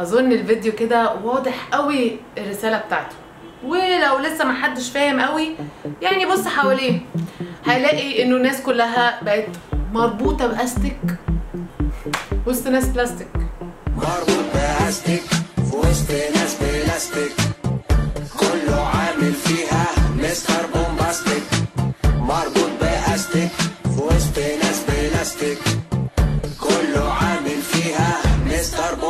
اظن الفيديو كده واضح قوي الرساله بتاعته ولو لسه ما حدش فاهم قوي يعني بص حواليه هيلاقي انه الناس كلها بقت مربوطه باستك وسط ناس بلاستيك مربوط بأستك في وسط ناس بلاستيك كله عامل فيها مستر بومباستيك مربوط بأستك في وسط ناس بلاستيك كله عامل فيها مستر